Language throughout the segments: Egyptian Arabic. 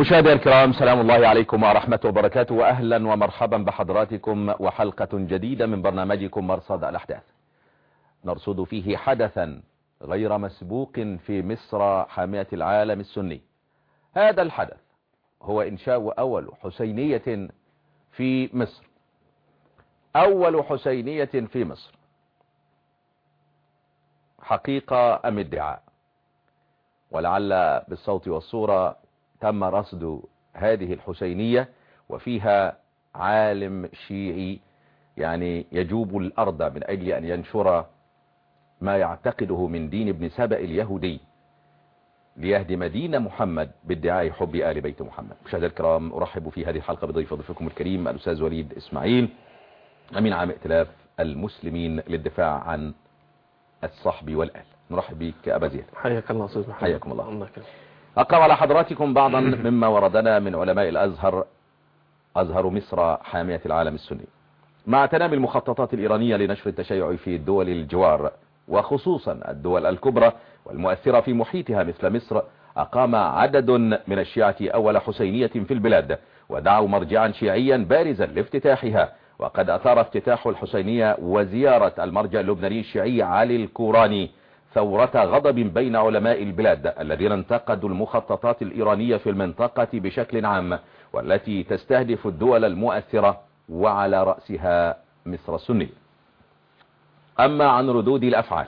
مشاهدينا الكرام سلام الله عليكم ورحمة وبركاته وأهلا ومرحبا بحضراتكم وحلقة جديدة من برنامجكم مرصد الأحداث نرصد فيه حدثا غير مسبوق في مصر حامية العالم السني هذا الحدث هو إنشاء أول حسينية في مصر أول حسينية في مصر حقيقة أم ادعاء ولعل بالصوت والصورة تم رصد هذه الحسينية وفيها عالم شيعي يعني يجوب الأرض من أجل أن ينشر ما يعتقده من دين ابن سبأ اليهودي ليهدم دين محمد بادعاء حب آل بيت محمد مشاهدي الكرام أرحب في هذه الحلقة بضيف ضيفكم الكريم الأستاذ وليد إسماعيل أمين عام ائتلاف المسلمين للدفاع عن الصحب والآل نرحب بك أبا زياد حياك الله أستاذ محمد حياكم الله الله يكرمك أقرأ على حضراتكم بعضا مما وردنا من علماء الأزهر أزهر مصر حامية العالم السني مع تنامي المخططات الإيرانية لنشر التشيع في الدول الجوار وخصوصا الدول الكبرى والمؤثرة في محيطها مثل مصر أقام عدد من الشيعة أول حسينية في البلاد ودعوا مرجعا شيعيا بارزا لافتتاحها وقد أثار افتتاح الحسينية وزيارة المرجع اللبناني الشيعي علي الكوراني ثورة غضب بين علماء البلاد الذين انتقدوا المخططات الإيرانية في المنطقة بشكل عام والتي تستهدف الدول المؤثرة وعلى رأسها مصر السنية أما عن ردود الأفعال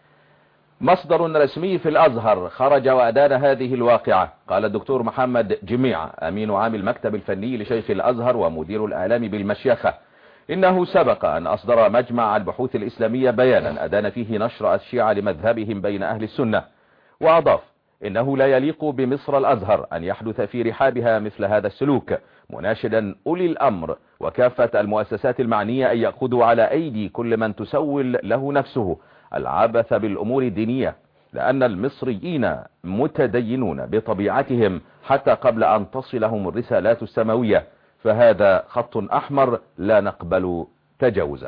مصدر رسمي في الأزهر خرج وأدان هذه الواقعة قال الدكتور محمد جميع أمين عام المكتب الفني لشيخ الأزهر ومدير الإعلام بالمشيخة إنه سبق أن أصدر مجمع البحوث الإسلامية بيانا أدان فيه نشر الشيعة لمذهبهم بين أهل السنة وأضاف إنه لا يليق بمصر الأزهر أن يحدث في رحابها مثل هذا السلوك مناشدا أولي الأمر وكافة المؤسسات المعنية أن يأخذوا على أيدي كل من تسول له نفسه العبث بالأمور الدينية لأن المصريين متدينون بطبيعتهم حتى قبل أن تصلهم الرسالات السماوية فهذا خط أحمر لا نقبل تجاوزه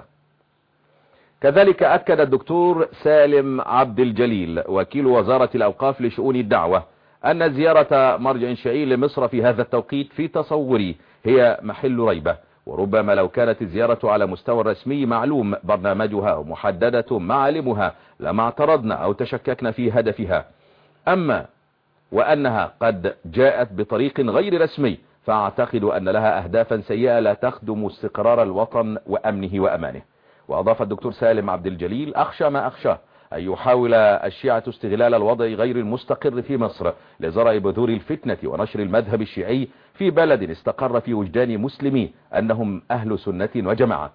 كذلك أكد الدكتور سالم عبد الجليل وكيل وزارة الأوقاف لشؤون الدعوة أن زيارة مرجع شيعي لمصر في هذا التوقيت في تصوري هي محل ريبة وربما لو كانت الزيارة على مستوى الرسمي معلوم برنامجها ومحددة معالمها لما اعترضنا أو تشككنا في هدفها أما وأنها قد جاءت بطريق غير رسمي فأعتقد أن لها أهدافا سيئة لا تخدم استقرار الوطن وأمنه وأمانه وأضاف الدكتور سالم عبد الجليل أخشى ما أخشاه أن يحاول الشيعة استغلال الوضع غير المستقر في مصر لزرع بذور الفتنة ونشر المذهب الشيعي في بلد استقر في وجدان مسلمي أنهم أهل سنة وجماعة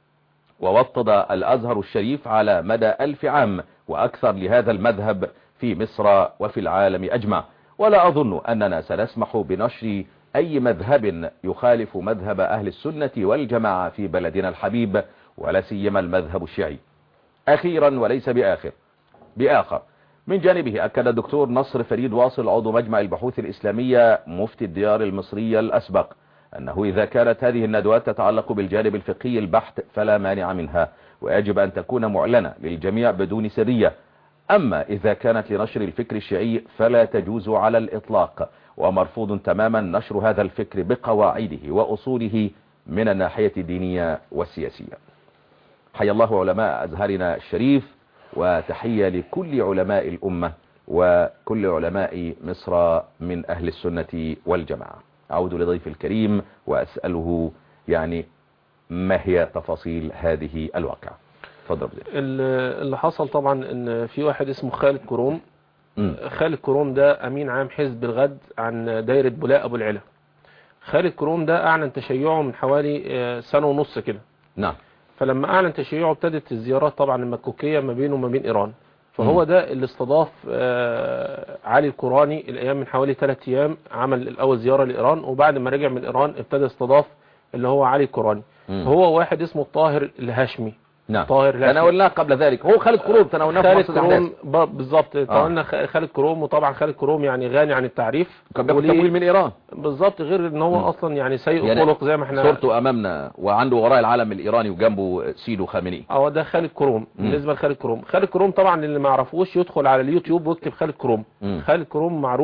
ووطد الأزهر الشريف على مدى ألف عام وأكثر لهذا المذهب في مصر وفي العالم أجمع ولا أظن أننا سنسمح بنشر أي مذهب يخالف مذهب أهل السنة والجماعة في بلدنا الحبيب ولا سيما المذهب الشيعي أخيرا وليس بآخر بآخر من جانبه أكد الدكتور نصر فريد واصل عضو مجمع البحوث الإسلامية مفتي الديار المصرية الأسبق أنه إذا كانت هذه الندوات تتعلق بالجانب الفقهي البحت فلا مانع منها ويجب أن تكون معلنة للجميع بدون سرية أما إذا كانت لنشر الفكر الشيعي فلا تجوز على الإطلاق ومرفوض تماما نشر هذا الفكر بقواعده وأصوله من الناحية الدينية والسياسية حيا الله علماء أزهرنا الشريف وتحية لكل علماء الأمة وكل علماء مصر من أهل السنة والجماعة أعود لضيف الكريم وأسأله يعني ما هي تفاصيل هذه الواقعة تفضل اللي حصل طبعا ان في واحد اسمه خالد كروم م. خالد كروم ده امين عام حزب الغد عن دايرة بولاء ابو العلا خالد كروم ده اعلن تشيعه من حوالي سنة ونص كده نعم فلما اعلن تشيعه ابتدت الزيارات طبعا المكوكية ما بينه وما بين ايران فهو ده اللي استضاف علي الكوراني الايام من حوالي 3 ايام عمل الاول زيارة لايران وبعد ما رجع من ايران ابتدى استضاف اللي هو علي الكوراني هو واحد اسمه الطاهر الهاشمي نعم طاهر الهاشمي تناولناه قبل ذلك هو خالد كروم تناولناه في خالد مصر الأحداث. كروم ب- بالظبط تناولنا خ- خالد كروم وطبعا خالد كروم يعني غني عن التعريف كان بياخد وليه- تمويل من إيران بالظبط غير ان هو اصلا يعني سيء يعني خلق زي ما احنا صورته أمامنا وعنده وراء العلم الإيراني وجنبه سيدو خامنئي اه ده خالد كروم بالنسبه لخالد كروم خالد كروم طبعا اللي ما يعرفوش يدخل على اليوتيوب ويكتب خالد كروم مم. خالد كروم معروف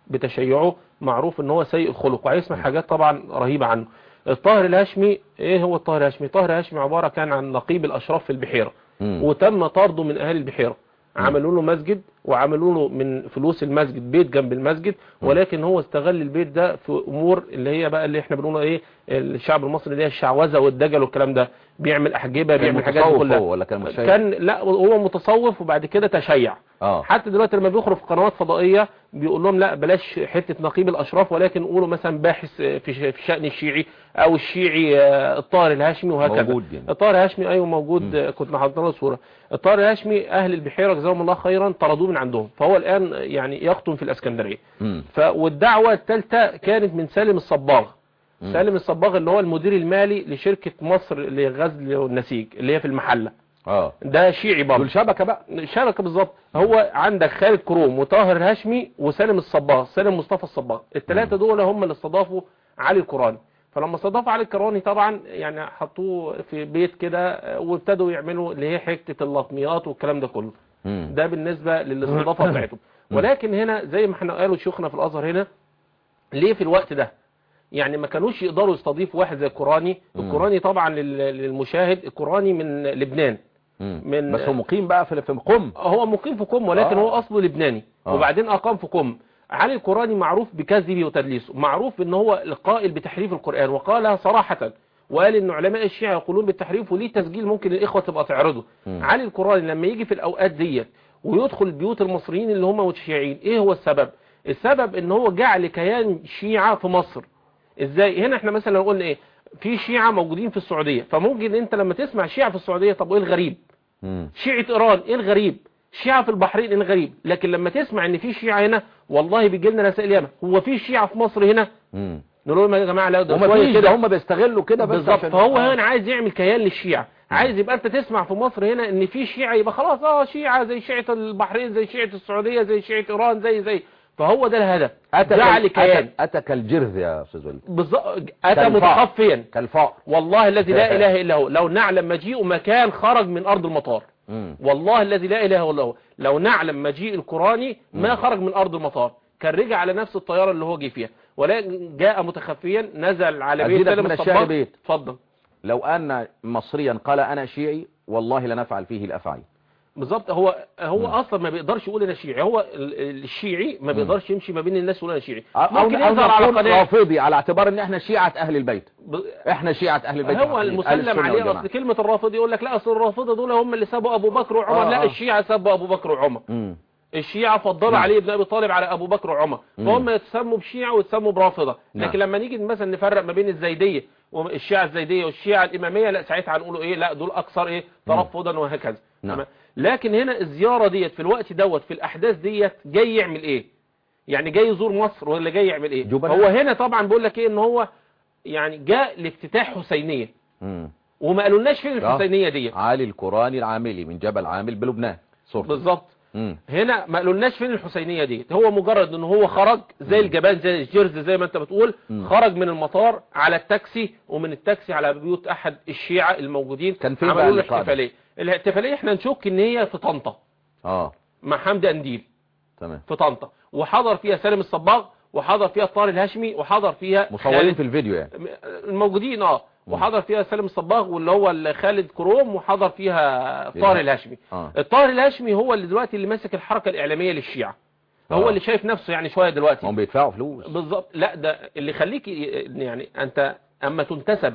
بتشيعه معروف ان هو سيء الخلق وهيسمع حاجات طبعا رهيبة عنه الطاهر الهاشمي ايه هو الطاهر الهاشمي الطاهر الهاشمي عبارة كان عن نقيب الاشراف في البحيرة مم. وتم طرده من اهالي البحيرة عملوا له مسجد وعملوا له من فلوس المسجد بيت جنب المسجد ولكن هو استغل البيت ده في امور اللي هي بقى اللي احنا بنقولها ايه الشعب المصري اللي هي الشعوذه والدجل والكلام ده بيعمل احجبه كان بيعمل حاجات دي متصوف كلها هو ولا كان متشيع؟ كان لا هو متصوف وبعد كده تشيع اه حتى دلوقتي لما بيخرج في قنوات فضائيه بيقول لهم لا بلاش حته نقيب الاشراف ولكن قولوا مثلا باحث في في الشان الشيعي او الشيعي آه، الطاهر الهاشمي وهكذا موجود يعني. الطاهر الهاشمي ايوه موجود آه، كنت حاطط له صوره الطاهر الهاشمي اهل البحيره جزاهم الله خيرا طردوه من عندهم فهو الان يعني يخطم في الاسكندريه مم. ف والدعوه الثالثه كانت من سالم الصباغ مم. سالم الصباغ اللي هو المدير المالي لشركه مصر للغزل والنسيج اللي هي في المحله اه ده شيعي برضه دول شبكة بقى شبكه بالظبط هو عندك خالد كروم وطاهر الهاشمي وسالم الصباغ سالم مصطفى الصباغ الثلاثه دول هم اللي استضافوا علي القراني فلما استضافوا علي القراني طبعا يعني حطوه في بيت كده آه، وابتدوا يعملوا اللي هي حته اللطميات والكلام ده كله مم. ده بالنسبه للاستضافه بتاعتهم ولكن هنا زي ما احنا قالوا شيوخنا في الازهر هنا ليه في الوقت ده يعني ما كانوش يقدروا يستضيفوا واحد زي القراني القراني طبعا لل- للمشاهد القراني من لبنان مم. من- بس هو مقيم بقى في في قم هو مقيم في قم ولكن آه. هو اصله لبناني آه. وبعدين اقام في قم علي القراني معروف بكذبه وتدليسه معروف ان هو القائل بتحريف القرآن وقالها صراحة وقال ان علماء الشيعة يقولون بالتحريف وليه تسجيل ممكن الاخوة تبقى تعرضه مم. علي القراني لما يجي في الاوقات ديت ويدخل بيوت المصريين اللي هم متشيعين ايه هو السبب السبب ان هو جعل كيان شيعة في مصر ازاي هنا احنا مثلا لو قلنا ايه في شيعة موجودين في السعودية فممكن انت لما تسمع شيعة في السعودية طب ايه الغريب مم. شيعة ايران ايه الغريب شيعة في البحرين ايه الغريب لكن لما تسمع ان في شيعة هنا والله بيجي لنا رسائل ياما هو في شيعة في مصر هنا مم. نقول لهم يا جماعه لا ده وما شوية فيش كده ده هم بيستغلوا كده بس بالظبط عشان- فهو آه. هنا عايز يعمل كيان للشيعة عايز يبقى انت تسمع في مصر هنا ان في شيعة يبقى خلاص اه شيعة زي شيعة البحرين زي شيعة السعودية زي شيعة ايران زي زي فهو ده الهدف أتى جعل كال- كيان أتى- أتى كالجرذ يا أستاذ وليد بالظبط اتى كالفار. متخفيا كالفار والله الذي لا اله الا هو لو نعلم مجيء مكان خرج من ارض المطار مم. والله الذي لا اله الا هو لو نعلم مجيء القراني ما خرج من ارض المطار كان رجع على نفس الطياره اللي هو جه فيها ولكن جاء متخفيا نزل على بيت أزيدك سالم من الصباغ الشعر بيت. اتفضل لو أن مصريا قال أنا شيعي والله لنفعل فيه الأفعال بالظبط هو هو مم. اصلا ما بيقدرش يقول انا شيعي هو ال- الشيعي ما بيقدرش يمشي ما بين الناس يقول انا شيعي أو, أو ممكن يظهر على نكون قناه رافضي على اعتبار ان احنا شيعة اهل البيت ب- احنا شيعة اهل البيت هو الحقيقي، أهل المسلم السنة عليه والجماعة. اصل كلمه الرافض يقول لك لا اصل الرافضه دول هم اللي سابوا ابو بكر وعمر آه، لا آه. الشيعه سابوا ابو بكر وعمر مم. الشيعة فضلوا نعم. علي بن ابي طالب على ابو بكر وعمر مم. فهم يتسموا بشيعة ويتسموا برافضة نعم. لكن لما نيجي مثلا نفرق ما بين الزيدية والشيعة الزيدية والشيعة الامامية لا ساعتها هنقولوا ايه لا دول اكثر ايه ترفضا وهكذا نعم. تمام؟ لكن هنا الزيارة ديت في الوقت دوت في الاحداث ديت جاي يعمل ايه يعني جاي يزور مصر ولا جاي يعمل ايه جبناء. هو هنا طبعا بيقول لك ايه ان هو يعني جاء لافتتاح حسينية مم. وما قالولناش فين آه. الحسينية ديت علي القراني العاملي من جبل عامل بلبنان صورته بالظبط مم. هنا ما قالولناش فين الحسينيه ديت هو مجرد ان هو خرج زي الجبان زي الجرز زي ما انت بتقول مم. خرج من المطار على التاكسي ومن التاكسي على بيوت احد الشيعة الموجودين كان فين بقى عملوا له اللقاء ده؟ احتفاليه الاحتفاليه احنا نشك ان هي في طنطا اه مع حمدي انديل تمام في طنطا وحضر فيها سالم الصباغ وحضر فيها الطاهر الهاشمي وحضر فيها مصورين خالد- في الفيديو يعني الموجودين اه وحضر فيها سالم الصباغ واللي هو خالد كروم وحضر فيها الطاهر الهاشمي اه الطاهر الهاشمي هو اللي دلوقتي اللي ماسك الحركة الإعلامية للشيعة هو آه. اللي شايف نفسه يعني شوية دلوقتي هم بيدفعوا فلوس بالظبط لا ده اللي يخليك ي- يعني أنت أما تنتسب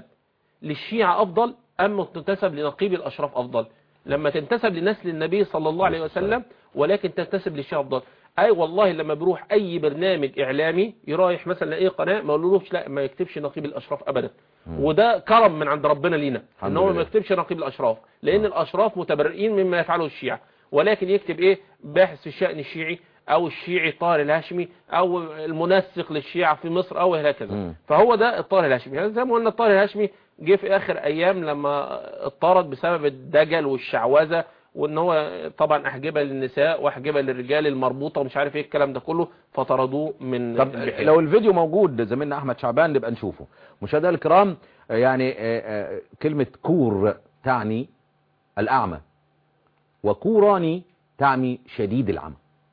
للشيعة أفضل أما تنتسب لنقيب الأشراف أفضل لما تنتسب لنسل النبي صلى الله عليه وسلم ولكن تنتسب للشيعة أفضل أي والله لما بيروح أي برنامج إعلامي يرايح مثلا أي قناة ما يقولوش لا ما يكتبش نقيب الأشراف أبدا وده كرم من عند ربنا لينا الحمد ان هو لله. ما يكتبش نقيب الاشراف لان الاشراف متبرئين مما يفعله الشيعة ولكن يكتب ايه باحث في الشأن الشيعي او الشيعي الطاهر الهاشمي او المنسق للشيعة في مصر او هكذا مم. فهو ده الطاهر الهاشمي يعني زي ما قلنا الطاهر الهاشمي جه في اخر ايام لما اضطرد بسبب الدجل والشعوذة وان هو طبعا احجبه للنساء واحجبه للرجال المربوطه ومش عارف ايه الكلام ده كله فطردوه من طب البحيرة. لو الفيديو موجود زميلنا احمد شعبان نبقى نشوفه مشاهدينا الكرام آه، يعني آه، آه، كلمة كور تعني الأعمى وكوراني تعني شديد العمى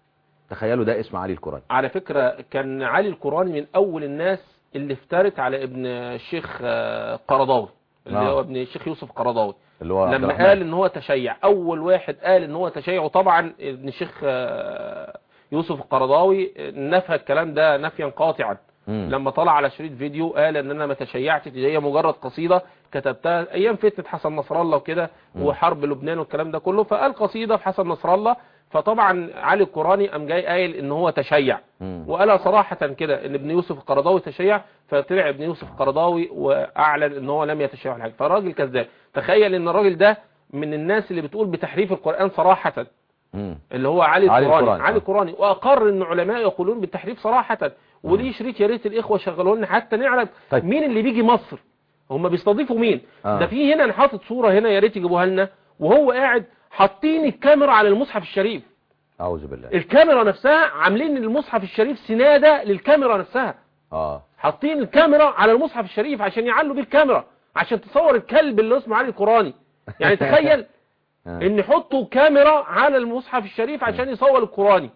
تخيلوا ده اسم علي القراني على فكرة كان علي القراني من اول الناس اللي افترت على ابن الشيخ آه، قرضاوي اللي نعم. هو ابن الشيخ يوسف قرضاوي اللي هو عبد لما الرحمن. قال ان هو تشيع اول واحد قال ان هو تشيع وطبعا ابن الشيخ آه، يوسف القرضاوي نفى الكلام ده نفيا قاطعا مم. لما طلع على شريط فيديو قال ان انا ما تشيعتش دي هي مجرد قصيدة كتبتها ايام فتنة حسن نصر الله وكده وحرب لبنان والكلام ده كله فقال قصيدة في حسن نصر الله فطبعا علي القراني قام جاي قايل ان هو تشيع مم. وقالها صراحة كده ان ابن يوسف القرضاوي تشيع فطلع ابن يوسف القرضاوي واعلن ان هو لم يتشيع ولا حاجه فالراجل كذاب تخيل ان الراجل ده من الناس اللي بتقول بتحريف القرآن صراحة مم. اللي هو علي علي القراني القراني، علي آه. القراني واقر ان علماء يقولون بالتحريف صراحة وليه شريط يا ريت الاخوه شغلوا لنا حتى نعرف طيب. مين اللي بيجي مصر هم بيستضيفوا مين آه. ده في هنا انا حاطط صورة هنا يا ريت يجيبوها لنا وهو قاعد حاطين الكاميرا على المصحف الشريف اعوذ بالله الكاميرا نفسها عاملين المصحف الشريف سنادة للكاميرا نفسها اه حاطين الكاميرا على المصحف الشريف عشان يعلوا بيه الكاميرا عشان تصور الكلب اللي اسمه علي القراني يعني تخيل آه. ان يحطوا كاميرا على المصحف الشريف عشان يصور القراني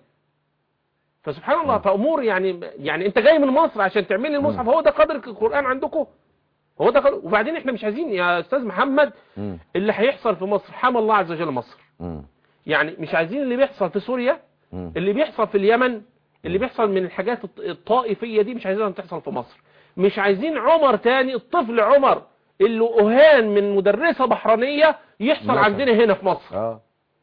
فسبحان الله فامور يعني يعني انت جاي من مصر عشان تعمل لي المصحف هو ده قدر القران عندكم هو ده قدر وبعدين احنا مش عايزين يا استاذ محمد مم. اللي هيحصل في مصر حمى الله عز وجل مصر مم. يعني مش عايزين اللي بيحصل في سوريا مم. اللي بيحصل في اليمن اللي بيحصل من الحاجات الط- الطائفية دي مش عايزينها تحصل في مصر مش عايزين عمر تاني الطفل عمر اللي أهان من مدرسة بحرانية يحصل مثلا. عندنا هنا في مصر اه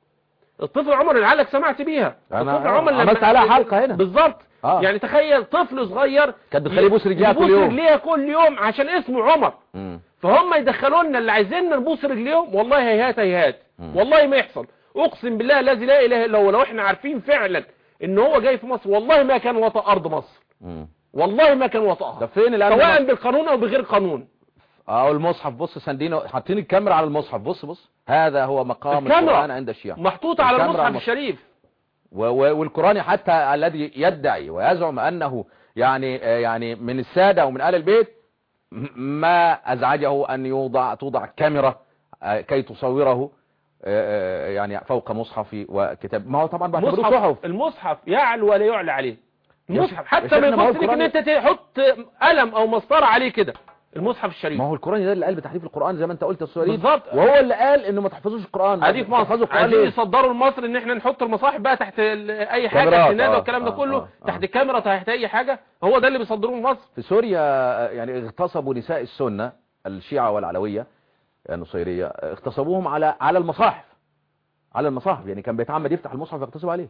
الطفل عمر اللي علك سمعت بيها أنا الطفل عمر لما- عملت عليها حلقة هنا. بالظبط آه. يعني تخيل طفل صغير كانت بتخليه يبوس رجليها كل يبوس يوم. رجليها كل يوم عشان اسمه عمر مم. فهم يدخلوا لنا اللي عايزيننا نبوس رجليهم والله هيهات هيهات مم. والله ما يحصل اقسم بالله الذي لا اله الا هو لو احنا عارفين فعلا ان هو جاي في مصر والله ما كان وطأ ارض مصر مم. والله ما كان ده وطأها فين الامن سواء المصري؟ بالقانون او بغير قانون اه المصحف بص ساندينو حاطين الكاميرا على المصحف بص بص هذا هو مقام الكاميرا. القرآن عند الشيعة محطوطة على الكاميرا المصحف على الشريف و- و- والقرآن حتى الذي يدعي ويزعم أنه يعني آه، يعني من السادة ومن آل البيت م- ما أزعجه أن يوضع توضع كاميرا آه، كي تصوره آه، آه، يعني فوق مصحف وكتاب ما هو طبعا بعتبره صحف مصحف المصحف يعلو ولا يعلى عليه المصحف يا حتى شيخنا ما ما هو يخص لك ان القرآن- انت تحط قلم او مسطره عليه كده المصحف الشريف ما هو القرآن ده اللي قال بتحريف القرآن زي ما انت قلت يا أستاذ وليد بالظبط. وهو اللي قال انه ما تحفظوش القرآن ادي في تحفظوا مصر القرآن عايزين ليه؟ يصدروا لمصر ان احنا نحط المصاحف بقى تحت ال- اي حاجه كاميرات، سناد آه، والكلام ده آه، كله آه، آه. تحت كاميرا تحت اي حاجه هو ده اللي بيصدروه لمصر في سوريا آه، يعني اغتصبوا نساء السنة الشيعة والعلوية النصيرية آه، اغتصبوهم على على المصاحف على المصاحف يعني كان بيتعمد يفتح المصحف يغتصب عليه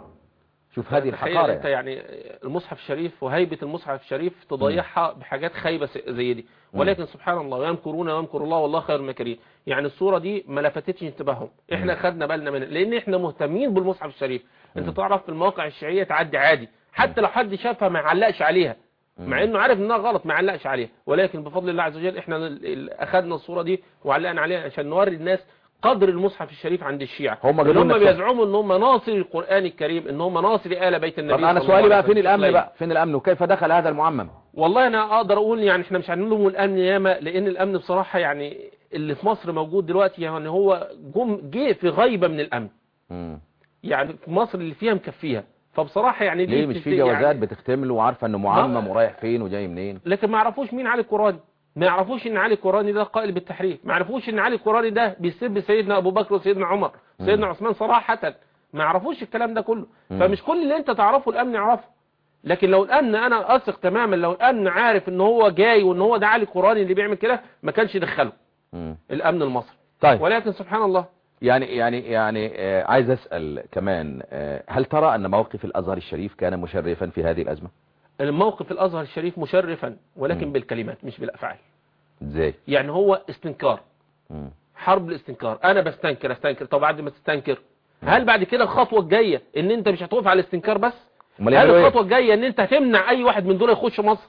شوف هذه تخيل الحقارة انت يعني. يعني المصحف الشريف وهيبه المصحف الشريف تضيعها بحاجات خايبه س- زي دي ولكن سبحان الله يمكرون ويمكر الله والله خير الماكرين يعني الصوره دي ما لفتتش انتباههم احنا خدنا بالنا منها لان احنا مهتمين بالمصحف الشريف انت تعرف في المواقع الشيعيه تعدي عادي حتى لو حد شافها ما يعلقش عليها مع انه عارف انها غلط ما يعلقش عليها ولكن بفضل الله عز وجل احنا ال- ال- اخدنا الصوره دي وعلقنا عليها عشان نوري الناس قدر المصحف الشريف عند الشيعة هم اللي جابوا هم لنا الصورة. بيزعموا ان هم ناصر القرآن الكريم ان هم ناصر آل بيت النبي طب انا صلى سؤالي الله بقى عليه فين وسلم. الامن بقى فين الامن وكيف دخل هذا المعمم والله انا اقدر اقول يعني احنا مش هنلوم الامن ياما لان الامن بصراحة يعني اللي في مصر موجود دلوقتي يعني هو جم جه في غيبة من الامن مم. يعني في مصر اللي فيها مكفيها فبصراحة يعني ليه دي مش بتت- في جوازات يعني بتختم له وعارفه انه معمم ما- ورايح فين وجاي منين لكن ما يعرفوش مين علي القراني ما يعرفوش ان علي القراني ده قائل بالتحريف ما يعرفوش ان علي القراني ده بيسب سيدنا ابو بكر وسيدنا عمر وسيدنا عثمان صراحة ما يعرفوش الكلام ده كله فمش كل اللي انت تعرفه الامن يعرفه لكن لو الامن انا اثق تماما لو الامن عارف ان هو جاي وان هو ده علي القراني اللي بيعمل كده ما كانش يدخله مم. الامن المصري طيب ولكن سبحان الله يعني يعني يعني آه، عايز اسال كمان آه، هل ترى ان موقف الازهر الشريف كان مشرفا في هذه الازمه الموقف الازهر الشريف مشرفا ولكن مم. بالكلمات مش بالافعال ازاي يعني هو استنكار مم. حرب الاستنكار انا بستنكر استنكر طب بعد ما تستنكر هل بعد كده الخطوه الجايه ان انت مش هتقف على الاستنكار بس امال هل يعملوا ايه الخطوه الجايه ان انت هتمنع اي واحد من دول يخش مصر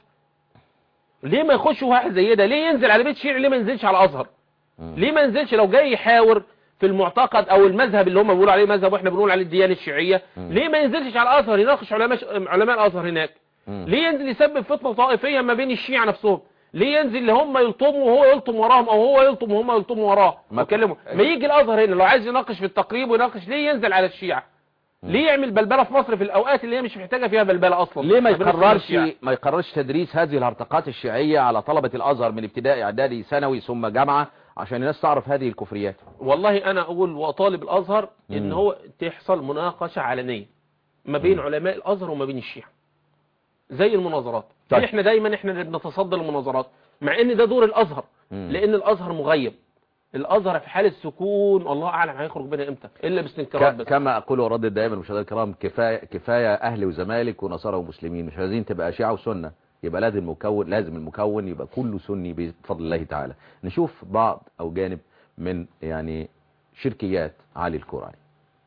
ليه ما يخش واحد زي ده ليه ينزل على بيت شيعي ليه ما ينزلش على ازهر مم. ليه ما ينزلش لو جاي يحاور في المعتقد او المذهب اللي هم بيقولوا عليه مذهب واحنا بنقول عليه الديانه الشيعيه ليه ما ينزلش على الازهر يناقش علماء علماء الازهر هناك مم. ليه ينزل يسبب فتنه طائفيه ما بين الشيعة نفسهم ليه ينزل اللي هم يلطموا وهو يلطم وراهم او هو يلطم وهم يلطموا وراه ما- يكلموا ما يجي الازهر هنا لو عايز يناقش في التقريب ويناقش ليه ينزل على الشيعة ليه يعمل بلبله في مصر في الاوقات اللي هي مش محتاجه فيها بلبله اصلا ليه ما بالنسبة يقررش للشيعة؟ ما يقررش تدريس هذه الهرطقات الشيعية على طلبة الازهر من ابتدائي اعدادي ثانوي ثم جامعة عشان الناس تعرف هذه الكفريات والله انا اقول واطالب الازهر ان مم. هو تحصل مناقشه علنيه ما بين مم. علماء الازهر وما بين الشيعة زي المناظرات طيب. طيب. احنا دايما احنا اللي بنتصدى المناظرات مع ان ده دور الازهر مم. لان الازهر مغيب الازهر في حاله سكون الله اعلم هيخرج منها امتى الا باستنكارات ك- بس كما اقول وردد دائما مشاهدينا الكرام كفايه كفايه اهل وزمالك ونصارى ومسلمين مش عايزين تبقى شيعة وسنه يبقى لازم المكون لازم المكون يبقى كله سني بفضل الله تعالى نشوف بعض او جانب من يعني شركيات علي الكوراني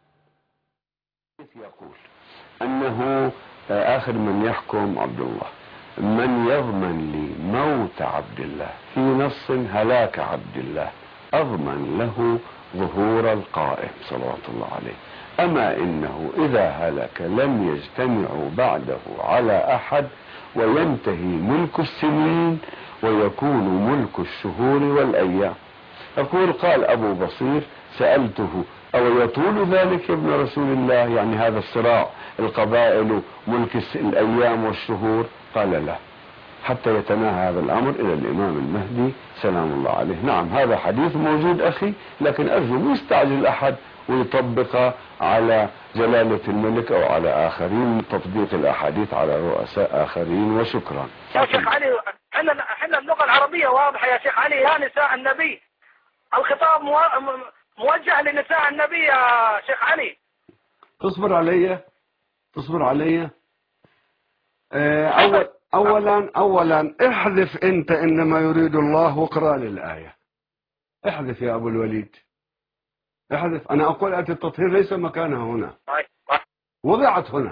يقول أنه آخر من يحكم عبد الله من يضمن لي موت عبد الله في نص هلاك عبد الله أضمن له ظهور القائم صلوات الله عليه أما إنه إذا هلك لم يجتمعوا بعده على أحد وينتهي ملك السنين ويكون ملك الشهور والأيام يقول قال أبو بصير سألته أو يطول ذلك يا ابن رسول الله يعني هذا الصراع القبائل ملك الس- الأيام والشهور قال لا حتى يتناهى هذا الأمر إلى الإمام المهدي سلام الله عليه نعم هذا حديث موجود أخي لكن أرجو يستعجل أحد ويطبق على جلالة الملك أو على آخرين من تطبيق الأحاديث على رؤساء آخرين وشكرا يا شيخ علي احنا احنا اللغه العربيه واضحه يا شيخ علي يا نساء النبي الخطاب مو- م- موجه لنساء النبي يا شيخ علي تصبر علي تصبر علي آه، أول أولا أولا احذف أنت إنما يريد الله واقرأ لي الآية احذف يا أبو الوليد احذف أنا أقول آية التطهير ليس مكانها هنا طيب. وضعت هنا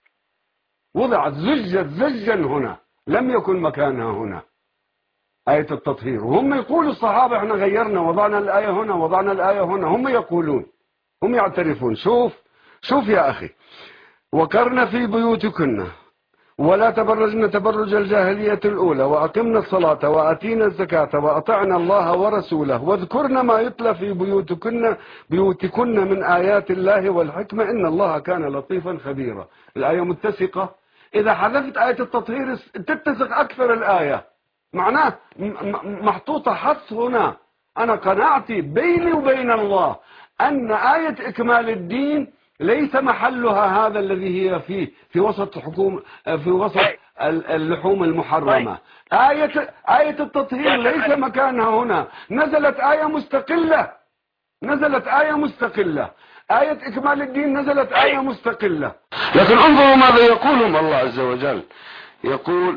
وضعت زجت زجا هنا لم يكن مكانها هنا آية التطهير وهم يقولوا الصحابة احنا غيرنا وضعنا الآية هنا وضعنا الآية هنا هم يقولون هم يعترفون شوف شوف يا أخي وقرن في بيوتكن ولا تبرجن تبرج الجاهلية الأولى وأقمنا الصلاة وأتينا الزكاة وأطعنا الله ورسوله واذكرن ما يتلى في بيوتكن بيوتكن من آيات الله والحكمة إن الله كان لطيفا خبيرا الآية متسقة إذا حذفت آية التطهير تتسق أكثر الآية معناه م- م- محطوطة حث هنا أنا قناعتي بيني وبين الله أن آية إكمال الدين ليس محلها هذا الذي هي فيه في وسط حكوم في وسط ال- اللحوم المحرمة آية آية التطهير ليس مكانها هنا نزلت آية مستقلة نزلت آية مستقلة آية إكمال الدين نزلت آية مستقلة لكن انظروا ماذا يقولهم الله عز وجل يقول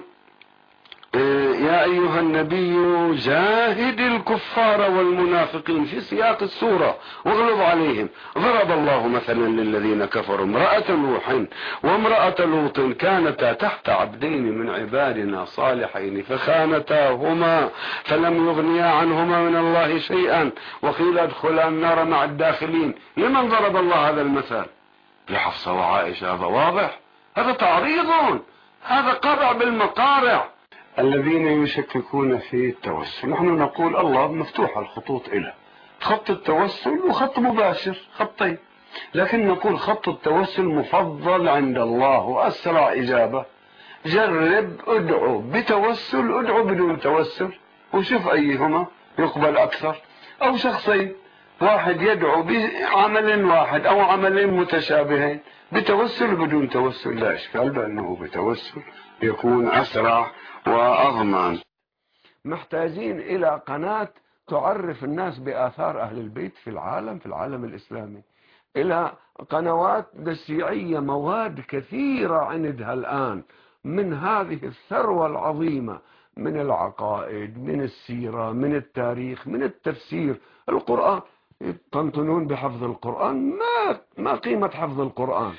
يا أيها النبي جاهد الكفار والمنافقين في سياق السورة واغلب عليهم ضرب الله مثلا للذين كفروا امرأة نوح وامرأة لوط كانتا تحت عبدين من عبادنا صالحين فخانتاهما فلم يغنيا عنهما من الله شيئا وقيل ادخلا النار مع الداخلين لمن ضرب الله هذا المثل لحفصة وعائشة هذا واضح هذا تعريض هذا قرع بالمقارع الذين يشككون في التوسل نحن نقول الله مفتوح الخطوط إلى خط التوسل وخط مباشر خطين لكن نقول خط التوسل مفضل عند الله وأسرع إجابة جرب ادعو بتوسل ادعو بدون توسل وشوف أيهما يقبل أكثر أو شخصين واحد يدعو بعمل واحد أو عملين متشابهين بتوسل بدون توسل لا إشكال بأنه بتوسل يكون أسرع وأضمن محتاجين إلى قناة تعرف الناس بآثار أهل البيت في العالم في العالم الإسلامي إلى قنوات الشيعية مواد كثيرة عندها الآن من هذه الثروة العظيمة من العقائد من السيرة من التاريخ من التفسير القرآن يطنطنون بحفظ القرآن ما ما قيمة حفظ القرآن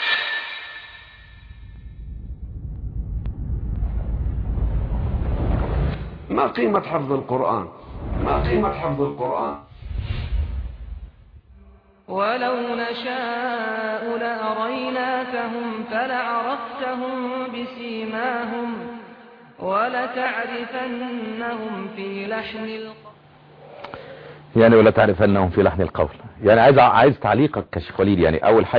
ما قيمة حفظ القرآن ما قيمة حفظ القرآن ولو نشاء لأريناكهم فلعرفتهم بسيماهم ولتعرفنهم في لحن القول يعني ولا تعرف انهم في لحن القول يعني عايز عايز تعليقك كشيخ وليد يعني اول حاجه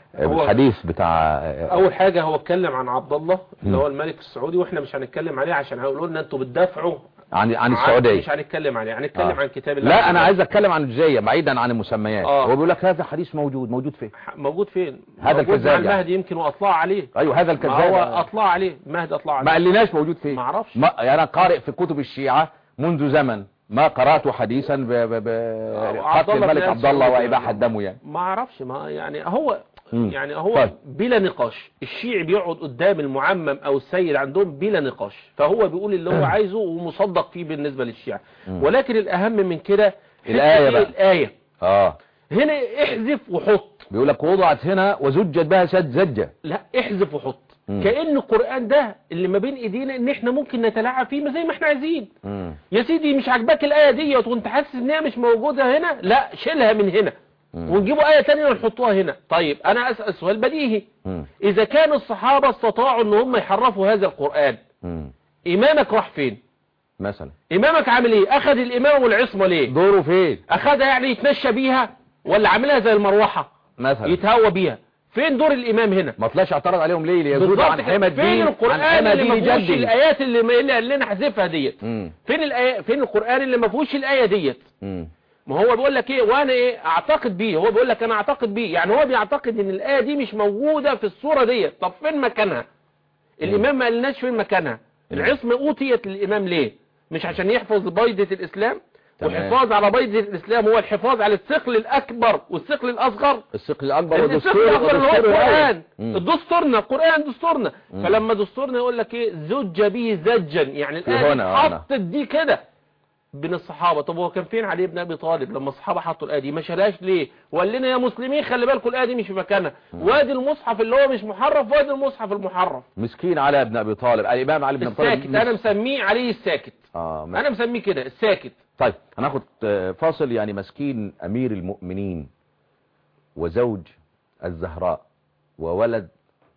هو- الحديث بتاع اول حاجه هو اتكلم عن عبد الله اللي مم. هو الملك السعودي واحنا مش هنتكلم عليه عشان هيقولوا لنا انتوا بتدافعوا عن عن عن- السعودية مش هنتكلم عليه هنتكلم آه. عن كتاب الله لا عز انا وجل. عايز اتكلم عن الجزئية بعيدا عن المسميات آه. هو بيقول لك هذا حديث موجود موجود فين موجود فين هذا موجود الكذاب مع يعني. المهدي يمكن واطلع عليه ايوه هذا ما الكذاب هو اطلع عليه مهدي اطلع ما عليه قالناش موجود فين ما اعرفش ما يعني انا قارئ في كتب الشيعة منذ زمن ما قرأت حديثا ب... ب... ب... عبد قتل الله الملك بن عبد الله سعود وإباحة يعني. دمه يعني ما اعرفش ما يعني هو مم. يعني هو طيب. بلا نقاش الشيعي بيقعد قدام المعمم او السيد عندهم بلا نقاش فهو بيقول اللي هو عايزه ومصدق فيه بالنسبة للشيعة مم. ولكن الاهم من كده حتة الآية إيه؟ بقى. الآية اه هنا احذف وحط بيقول لك وضعت هنا وزجت بها سد زجة لا احذف وحط مم. كأن القرآن ده اللي ما بين ايدينا ان احنا ممكن نتلاعب فيه زي ما احنا عايزين مم. يا سيدي مش عاجباك الآية ديت وانت حاسس ان هي مش موجودة هنا لا شيلها من هنا مم. ونجيبوا آية تانية ونحطوها هنا طيب انا اسأل سؤال بديهي مم. اذا كان الصحابة استطاعوا ان هم يحرفوا هذا القرآن مم. امامك راح فين مثلا امامك عامل ايه اخذ الامام والعصمة ليه دوره فين اخذها يعني يتمشى بيها ولا عاملها زي المروحة مثلا يتهوى بيها فين دور الامام هنا ما طلعش اعترض عليهم ليه ليزود بالظبط عن كده. حمى فين الدين عن القرآن حمى اللي ما دين فيهوش جدي الآيات اللي ما اللي قال لنا احذفها ديت مم. فين الآية فين القرآن اللي ما فيهوش الآية ديت مم. ما هو بيقول لك ايه وانا ايه اعتقد بيه هو بيقول لك انا اعتقد بيه يعني هو بيعتقد ان الآية دي مش موجودة في الصورة ديت طب فين مكانها الامام ما قالناش فين مكانها العصمة اوتيت للامام ليه مش عشان يحفظ بيضة الاسلام تمام. والحفاظ على بيضة الاسلام هو الحفاظ على الثقل الاكبر والثقل الاصغر الثقل الأكبر الثقل والدستور الاكبر اللي هو والدستور القرآن الأول. مم. دستورنا القرآن دستورنا مم. فلما دستورنا يقول لك ايه زج به زجا يعني في الآية هنا، هنا. حطت دي كده بين الصحابة طب هو كان فين علي بن ابي طالب لما الصحابة حطوا الآية دي ما شالهاش ليه وقال لنا يا مسلمين خلي بالكم الآية دي مش في مكانها وادي المصحف اللي هو مش محرف وادي المصحف المحرف مسكين علي بن أبي طالب الإمام علي بن أبي طالب الساكت انا مسميه علي الساكت آه ما- انا مسميه كده الساكت طيب هناخد آه، فاصل يعني مسكين أمير المؤمنين وزوج الزهراء وولد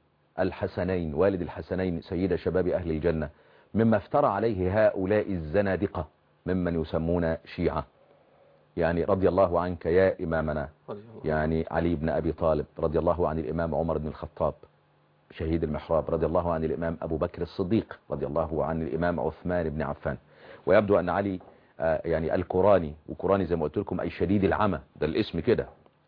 الحسنين والد الحسنين سيد شباب أهل الجنة مما افترى عليه هؤلاء الزنادقة ممن يسمون شيعة يعني رضي الله عنك يا إمامنا يعني علي بن أبي طالب رضي الله عن الإمام عمر بن الخطاب شهيد المحراب رضي الله عن الإمام أبو بكر الصديق رضي الله عن الإمام عثمان بن عفان ويبدو أن علي آه، يعني القراني وقراني زي ما قلت لكم أي شديد العمى ده الاسم كده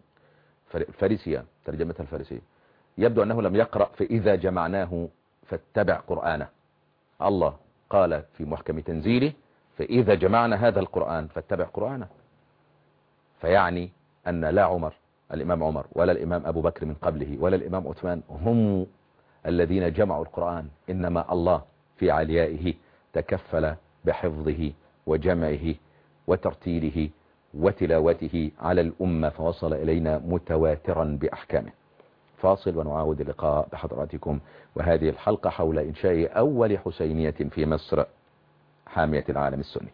فر- فارسية ترجمتها الفارسية يبدو أنه لم يقرأ فإذا جمعناه فاتبع قرآنه الله قال في محكم تنزيله فإذا جمعنا هذا القرآن فاتبع قرآنه فيعني أن لا عمر الإمام عمر ولا الإمام أبو بكر من قبله ولا الإمام عثمان هم الذين جمعوا القرآن إنما الله في عليائه تكفل بحفظه وجمعه وترتيله وتلاوته على الأمة فوصل إلينا متواترا بأحكامه فاصل ونعاود اللقاء بحضراتكم وهذه الحلقة حول إنشاء أول حسينية في مصر حامية العالم السني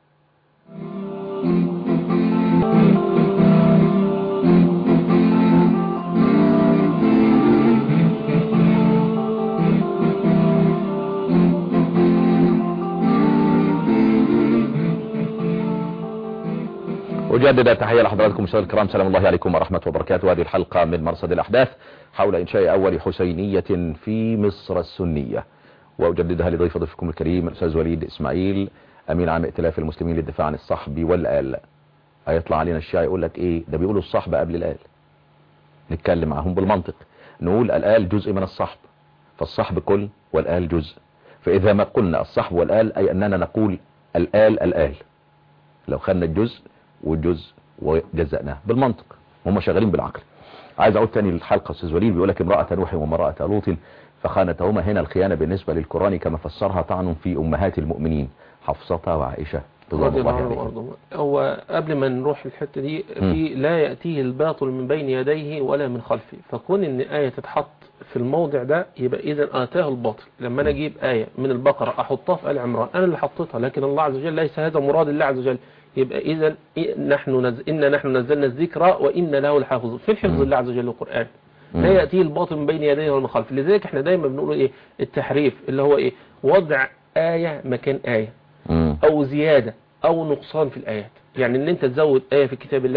أجدد تحية لحضراتكم مشاهدينا الكرام سلام الله عليكم ورحمة وبركاته هذه الحلقة من مرصد الأحداث حول إنشاء أول حسينية في مصر السنية وأجددها لضيف ضيفكم الكريم الأستاذ وليد إسماعيل أمين عام ائتلاف المسلمين للدفاع عن الصحب والآل هيطلع علينا الشيعي يقول لك إيه ده بيقولوا الصحب قبل الآل نتكلم معهم بالمنطق نقول الآل جزء من الصحب فالصحب كل والآل جزء فإذا ما قلنا الصحب والآل أي أننا نقول الآل الآل لو خدنا الجزء والجزء وجزأناه بالمنطق هم شغالين بالعقل عايز اقول تاني الحلقة استاذ وليد بيقول لك امرأة نوح وامرأة لوط فخانتهما هنا الخيانة بالنسبة للقرآن كما فسرها طعن في امهات المؤمنين حفصة وعائشة رضوان رضي الله الله عنه عليهم وارضاه هو قبل ما نروح الحتة دي في لا يأتيه الباطل من بين يديه ولا من خلفه فكون ان آية تتحط في الموضع ده يبقى اذا آتاه الباطل لما انا اجيب آية من البقرة احطها في آل عمران انا اللي حطيتها لكن الله عز وجل ليس هذا مراد الله عز وجل يبقى اذا إيه نحن نز... إن نحن نزلنا الذكر وإن له الحافظ فين حفظ الله عز وجل القرآن لا يأتيه الباطل من بين يديه ولا من خلفه لذلك احنا دايما بنقول ايه التحريف اللي هو ايه وضع آية مكان آية مم. او زيادة او نقصان في الايات يعني ان انت تزود آية في كتاب الله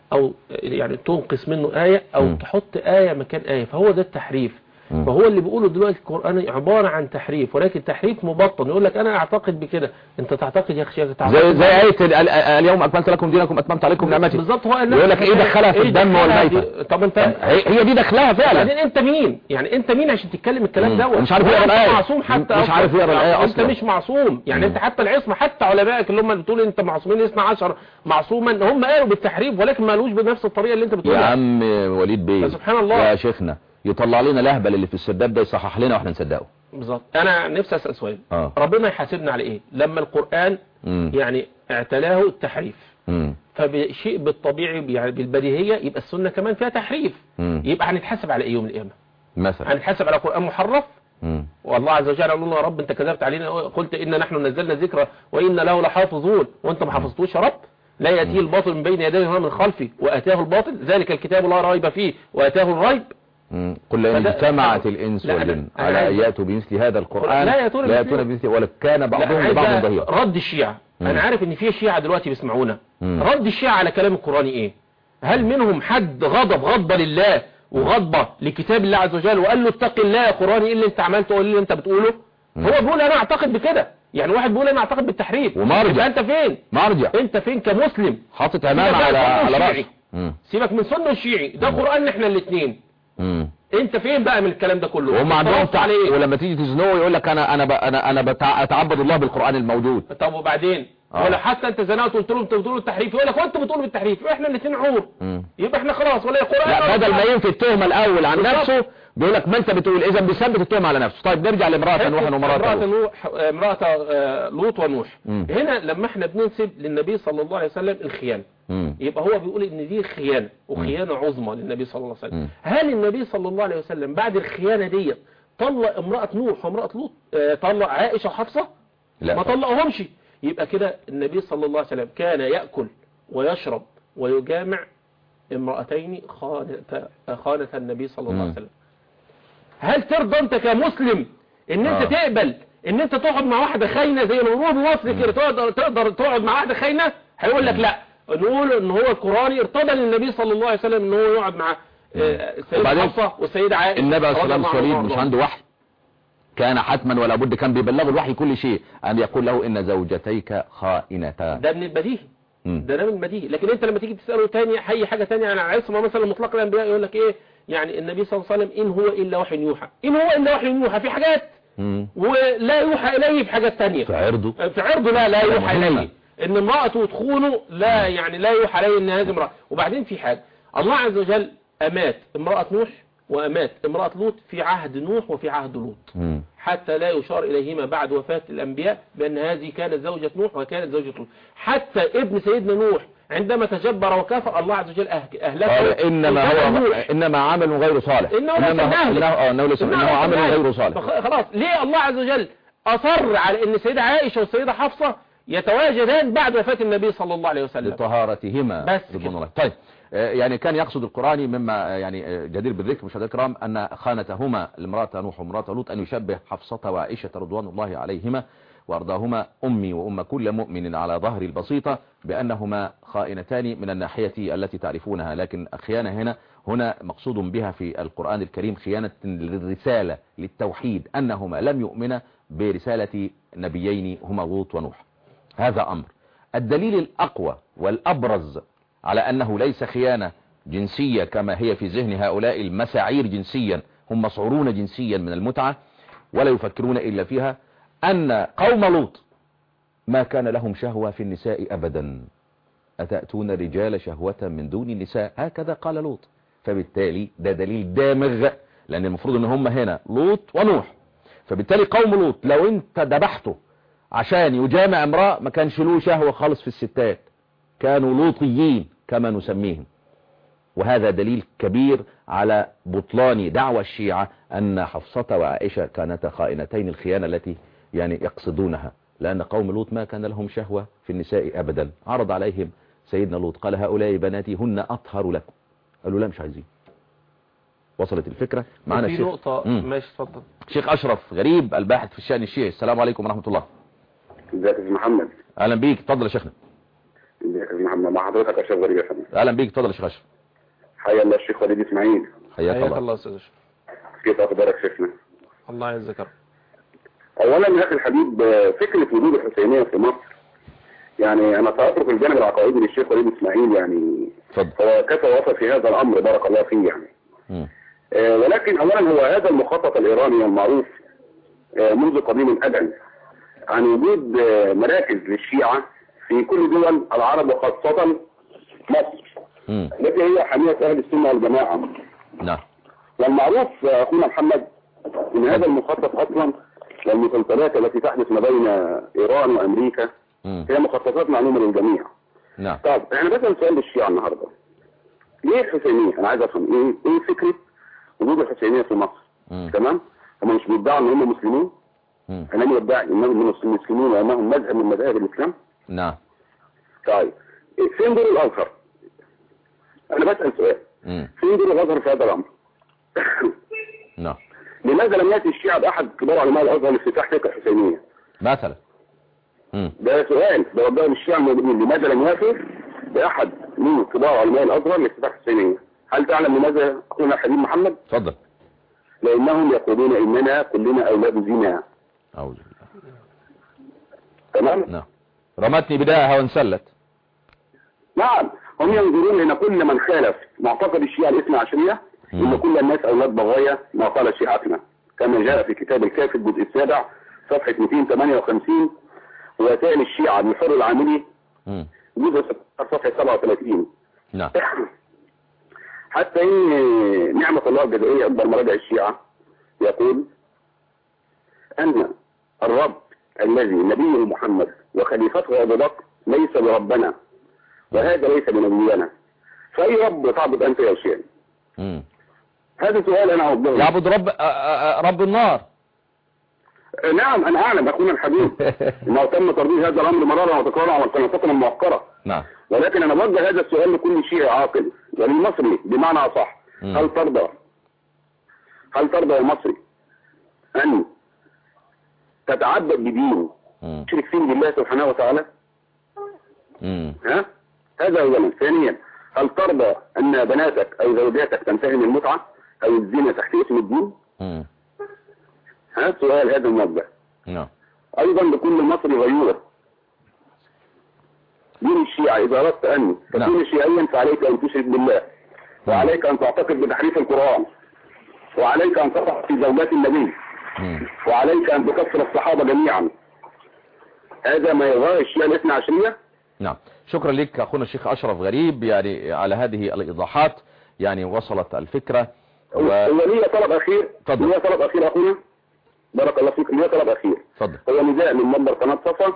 او يعني تنقص منه آية او مم. تحط آية مكان آية فهو ده التحريف مم. فهو اللي بيقوله دلوقتي القرآن عبارة عن تحريف ولكن تحريف مبطن يقول لك انا اعتقد بكده انت تعتقد يا اخي تعتقد زي زي آية ال- ال- اليوم أكملت لكم دينكم أتممت عليكم نعمتي بالظبط هو قال يقول لك إيه دخلها في الدم دخلها والميتة دي؟ طب انت هي هي دي دخلها فعلا بعدين انت مين يعني انت مين عشان تتكلم الكلام مم. ده مش عارف يقرا انت الآية. معصوم حتى مش أصلاً. عارف يقرا الآية انت أصلاً. مش معصوم يعني مم. انت حتى العصمة حتى علمائك اللي هم اللي بتقول انت معصومين اثنا عشر معصوما هم قالوا بالتحريف ولكن ما قالوش بنفس الطريقة اللي انت يا بتقولها عم وليد بيه فسبحان الله. يا شيخنا يطلع لنا لهبل اللي في السرداب ده يصحح لنا واحنا نصدقه بالظبط انا نفسي اسال سؤال اه ربنا يحاسبنا على ايه لما القرآن مم. يعني اعتلاه التحريف مم. فبشيء بالطبيعي يعني بالبديهية يبقى السنة كمان فيها تحريف مم. يبقى هنتحاسب على ايه يوم القيامة مثلا هنتحاسب على قرآن محرف مم. والله عز وجل يقول له يا رب انت كذبت علينا قلت ان نحن نزلنا ذكرى وان له لحافظون وانت ما حفظتوش يا رب لا يأتيه الباطل من بين يديه ولا من خلفه واتاه الباطل ذلك الكتاب لا ريب فيه واتاه الريب مم. قل إن فده- اجتمعت الإنس لا، أنا- والجن أنا على عايز- أن يأتوا بمثل هذا القرآن لا يأتون لا بمثله. يأتون بمثله ولا كان لا، بعضهم عايز لبعض بقى ظهيرا رد الشيعة مم. انا عارف ان في شيعة دلوقتي بيسمعونا مم. رد الشيعة على كلام القرآن ايه هل منهم حد غضب غضبة لله وغضبة لكتاب الله عز وجل وقال له اتق الله يا قرآن ايه اللي انت عملته وايه اللي انت بتقوله مم. هو بيقول انا اعتقد بكده يعني واحد بيقول انا اعتقد بالتحريف ومرجع. يبقى انت فين مرجع انت فين كمسلم حاطط عمامة سيبك على بقى على كله رأسه شيعي. مم. سيبك من سنة والشيعي ده مم. قرآن احنا الاثنين مم. انت فين بقى من الكلام ده كله وهم عندهم اتفرجت تع... على ايه ولما تيجي تزنوه يقول لك انا انا ب... انا انا بتع... اتعبد الله بالقران الموجود طب وبعدين آه. ولا حتى انت زنقت وقلت له انت بتقول التحريف يقول لك وانت بتقول بالتحريف احنا الاثنين عور مم. يبقى احنا خلاص ولا قرآن لا ولا بدل ما قرآن. ينفي التهمه الاول عن بالظبط. نفسه بيقول لك ما انت بتقول اذا بيثبت التهمه على نفسه طيب نرجع لامراه نوح ومراه امرأة لوط. نوح امرأة آه، لوط ونوح مم. هنا لما احنا بننسب للنبي صلى الله عليه وسلم الخيانة مم. يبقى هو بيقول ان دي خيانة وخيانة عظمى للنبي صلى الله عليه مم. وسلم هل النبي صلى الله عليه وسلم بعد الخيانة دي طلق امرأة نوح وامرأة لوط آه، طلق عائشة وحفصة لا ما طلقهمش يبقى كده النبي صلى الله عليه وسلم كان يأكل ويشرب ويجامع امرأتين خانة خانة النبي صلى الله عليه مم. وسلم هل ترضى انت كمسلم ان انت آه. تقبل ان انت تقعد مع واحدة خاينة زي ما بنقول مصر كده تقدر تقدر تقعد مع واحدة خاينة هيقول لك لا نقول ان هو القرآني ارتضى للنبي صلى الله عليه وسلم ان هو يقعد مع آه، السيدة وبعدين حفصة والسيدة عائشة النبي عليه رضي الصلاه الله والسلام عنهم مش وارضاهم. عنده وحي كان حتما ولا بد كان بيبلغه الوحي كل شيء ان يقول له ان زوجتيك خائنتان ده من البديهي مم. ده ده من البديهي لكن انت لما تيجي تساله تاني اي حاجه تانية عن العصمه مثلا مطلق الانبياء يقول لك ايه يعني النبي صلى الله عليه وسلم ان هو الا وحي يوحى ان هو الا وحي يوحى في حاجات مم. ولا يوحى اليه في حاجات تانية في عرضه في عرضه لا لا ده يوحى مهمة. اليه ان امراته تخونه لا يعني لا يوحى اليه ان هذه امراه وبعدين في حاجه الله عز وجل امات امراه نوح وامات امراه لوط في عهد نوح وفي عهد لوط مم. حتى لا يشار إليهما بعد وفاة الأنبياء بأن هذه كانت زوجة نوح وكانت زوجة لوط حتى ابن سيدنا نوح عندما تجبر وكفر الله عز وجل أهك- أهلكه قال انما وكان هو نوح. انما عمل غير صالح إنه ليس انما من انه أهلك. آه، انه ليس انه عمل غير صالح فخ- خلاص ليه الله عز وجل أصر على أن السيدة عائشة والسيدة حفصة يتواجدان بعد وفاة النبي صلى الله عليه وسلم لطهارتهما بس رضوان كده. الله طيب آه، يعني كان يقصد القرآني مما آه، يعني آه، جدير بالذكر مشاهدينا الكرام أن خانتهما المرأة نوح وامرأة لوط أن يشبه حفصة وعائشة رضوان الله عليهما وأرضاهما أمي وأم كل مؤمن على ظهر البسيطة بأنهما خائنتان من الناحية التي تعرفونها لكن الخيانة هنا هنا مقصود بها في القرآن الكريم خيانة للرسالة للتوحيد أنهما لم يؤمنا برسالة نبيين هما لوط ونوح هذا أمر الدليل الأقوى والأبرز على أنه ليس خيانة جنسية كما هي في ذهن هؤلاء المساعير جنسيا هم مسعورون جنسيا من المتعة ولا يفكرون إلا فيها أن قوم لوط ما كان لهم شهوة في النساء أبدا أتأتون الرجال شهوة من دون النساء هكذا قال لوط فبالتالي ده دليل دامغ لأن المفروض أن هم هنا لوط ونوح فبالتالي قوم لوط لو انت ذبحته عشان يجامع امرأة ما كانش له شهوة خالص في الستات كانوا لوطيين كما نسميهم وهذا دليل كبير على بطلان دعوى الشيعة أن حفصة وعائشة كانتا خائنتين الخيانة التي يعني يقصدونها لأن قوم لوط ما كان لهم شهوة في النساء أبدا عرض عليهم سيدنا لوط قال هؤلاء بناتي هن أطهر لكم قالوا لا مش عايزين وصلت الفكرة معنا في الشيخ نقطة مم. ماشي اتفضل شيخ أشرف غريب الباحث في الشأن الشيعي السلام عليكم ورحمة الله ازيك يا أستاذ محمد أهلا بيك اتفضل يا شيخنا ازيك يا أستاذ محمد مع حضرتك اشرف غريب يا فندم اهلا بيك اتفضل يا شيخ اشرف حيا الله الشيخ وليد اسماعيل حياك حياك الله الله استاذ أشرف. كيف اخبارك شيخنا الله يعزك يا رب اولا يا اخي الحبيب آه، فكره وجود الحسينيه في مصر يعني انا ساترك الجانب العقائدي للشيخ وليد اسماعيل يعني اتفضل هو كفى وفى في هذا الامر بارك الله فيه يعني مم. آه، ولكن اولا هو هذا المخطط الايراني المعروف آه، منذ قديم الازل عن وجود آه، مراكز للشيعة في كل دول العرب وخاصة مصر مم. التي هي حامية اهل السنة والجماعة نعم والمعروف آه، اخونا محمد ان هذا المخطط اصلا والمسلسلات التي تحدث ما بين ايران وامريكا مم. هي مخططات معلومة للجميع نعم طب احنا بسأل سؤال للشيعة النهاردة ليه الحسينية انا عايز افهم ايه ايه فكرة وجود الحسينية في مصر مم. تمام هم مش بيدعوا ان هم مسلمين مم. انهم يدعي انهم من المسلمين وانهم مذهب من مذاهب الاسلام نعم طيب فين دور الازهر انا بسأل سؤال مم. فين دور الازهر في هذا الامر نعم لماذا لم ياتي الشيعة باحد كبار علماء الازهر لافتتاح فكرة الحسينية مثلا مم. ده سؤال بوجهه للشيعة الموجودين لماذا لم يوافق باحد من كبار علماء الازهر لافتتاح الحسينية هل تعلم لماذا اخونا الحبيب محمد اتفضل لانهم يقولون اننا كلنا اولاد زنا اعوذ بالله تمام نعم رمتني بداية وانسلت نعم هم ينظرون ان كل من خالف معتقد الشيعة الاثنى عشرية ان كل الناس اولاد بغايا ما قال شيعتنا كما جاء في كتاب الكافي الجزء السابع صفحة 258 وسائل الشيعة للحر العاملي مم. جزء 16 صفحة 37 نعم حتى ان نعمة الله الجزائرية اكبر مراجع الشيعة يقول ان الرب الذي نبيه محمد وخليفته ابو بكر ليس بربنا وهذا ليس بنبينا فاي رب تعبد انت يا شيخ مم. هذا سؤال انا اوجهه يعبد رب آ- آ- آ- رب النار نعم انا اعلم اخونا الحبيب انه تم ترديد هذا الامر مرارا وتكرارا على قناتنا المؤخره نعم ولكن انا بوجه هذا السؤال لكل شيعي عاقل وللمصري بمعنى اصح مم. هل ترضى هل ترضى يا مصري ان تتعبد بدين مم. تشرك فيه بالله سبحانه وتعالى مم. ها هذا اولا ثانيا هل ترضى ان بناتك او زوجاتك تنتهي المتعه او الزنا تحت اسم الدين مم. ها سؤال هذا الموجه نعم ايضا لكل مصري غيور دين الشيعة اذا اردت ان نعم. تكون شيعيا فعليك ان تشرك بالله وعليك ان تعتقد بتحريف القرآن وعليك ان تقع في زوجات النبي مم. وعليك ان تكفر الصحابة جميعا هذا ما يراه الشيعة الاثنى عشرية نعم شكرا لك أخونا الشيخ أشرف غريب يعني على هذه الإيضاحات يعني وصلت الفكرة و... هو لي طلب اخير اتفضل. لي طلب اخير اخونا بارك الله فيك لي طلب اخير اتفضل هو نداء من منبر قناة صفا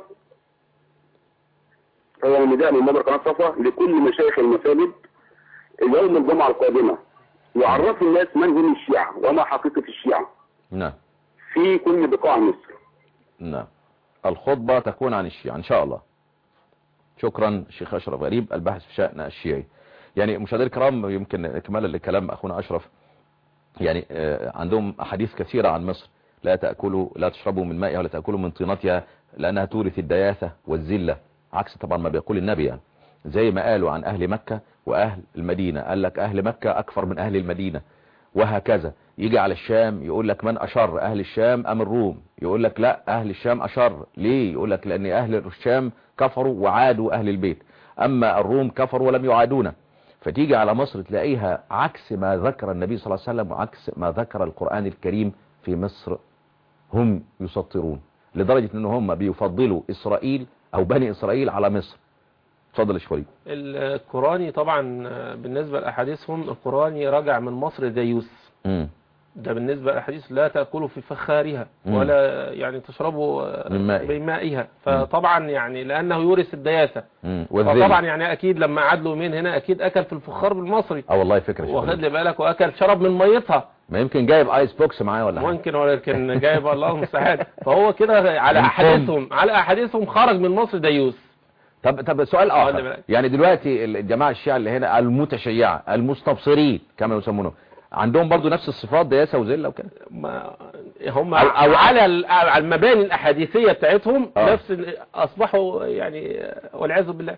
هو نداء من منبر قناة صفا لكل مشايخ المساجد يوم الجمعة القادمة يعرفوا الناس من هم الشيعة وما حقيقة الشيعة نعم في كل بقاع مصر نعم الخطبة تكون عن الشيعة إن شاء الله شكرا الشيخ أشرف غريب الباحث في شأن الشيعي يعني مشاهدينا الكرام يمكن إكمالا لكلام أخونا أشرف يعني آه، عندهم أحاديث كثيرة عن مصر لا تأكلوا لا تشربوا من مائها ولا تأكلوا من طينتها لأنها تورث الدياثة والذلة عكس طبعا ما بيقول النبي يعني زي ما قالوا عن أهل مكة وأهل المدينة قال لك أهل مكة أكثر من أهل المدينة وهكذا يجي على الشام يقول لك من أشر أهل الشام أم الروم يقول لك لا أهل الشام أشر ليه يقول لك لأن أهل الشام كفروا وعادوا أهل البيت أما الروم كفروا ولم يعادونا فتيجي على مصر تلاقيها عكس ما ذكر النبي صلى الله عليه وسلم وعكس ما ذكر القرآن الكريم في مصر هم يسطرون لدرجة ان هم بيفضلوا اسرائيل او بني اسرائيل على مصر اتفضل يا شيخ وليد القراني طبعا بالنسبة لأحاديثهم القراني رجع من مصر ديوث مم. ده بالنسبة للأحاديث لا تأكلوا في فخارها مم. ولا يعني تشربوا من مائها. بمائها فطبعا يعني لأنه يورث الدياثة مم. فطبعا والذل يعني أكيد لما عدلوا من هنا أكيد أكل في الفخار بالمصري اه والله فكرة يا شيخ واخد وليد. لي بالك وأكل شرب من ميتها ما يمكن جايب ايس بوكس معاه ولا حاجة ممكن ولكن جايب الله المستعان فهو كده على من أحاديثهم على أحاديثهم خرج من مصر ديوث طب طب سؤال خلي اخر بالك. يعني دلوقتي الجماعة الشيعة اللي هنا المتشيعة المستبصرين كما يسمونه عندهم برضو نفس الصفات دياسة وذلة وكده ما هم أو- أو- على ال- على المباني الأحاديثية بتاعتهم آه. نفس ال- أصبحوا يعني والعياذ بالله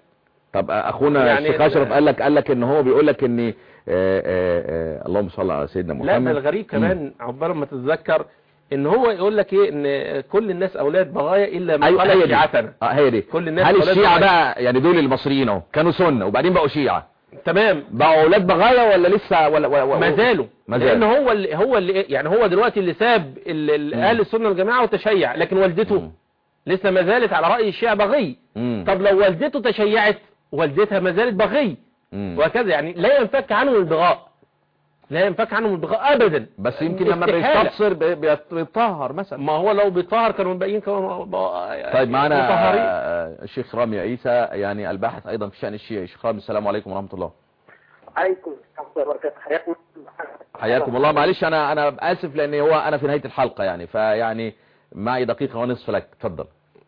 طب اخونا يعني الشيخ ال- اشرف قال لك قال لك ان هو بيقول لك ان آه، آه، آه، اللهم صل على سيدنا محمد لا ده الغريب كمان عقبال ما تتذكر ان هو يقول لك ايه ان كل الناس اولاد بغايا الا ما ايوه هي قال دي شيعتنا اه هي دي كل الناس هل أولاد الشيعة بغايا. بقى يعني دول المصريين اهو كانوا سنة وبعدين بقوا شيعة تمام بقوا اولاد بغايا ولا لسه ولا, ولا ولا- ما زالوا ما لان زالوا هو اللي هو اللي يعني هو دلوقتي اللي ساب ال- ال- مم. اهل السنه والجماعه وتشيع لكن والدته مم. لسه ما زالت على راي الشيعة بغي مم. طب لو والدته تشيعت والدتها ما زالت بغي مم. وهكذا يعني لا ينفك عنهم البغاء لا ينفك عنهم البغاء ابدا بس يمكن لما استحالة. بيستبصر بي- بيت- بيتطهر مثلا ما هو لو بيطهر كانوا الباقيين كانوا بقى- طيب معنا مطهرين. آه، الشيخ رامي عيسى يعني الباحث ايضا في شأن الشيعة الشيخ رامي السلام عليكم ورحمة الله عليكم السلام ورحمة الله وبركاته حياكم حياكم الله معلش انا انا اسف لان هو انا في نهاية الحلقة يعني فيعني معي دقيقة ونصف لك تفضل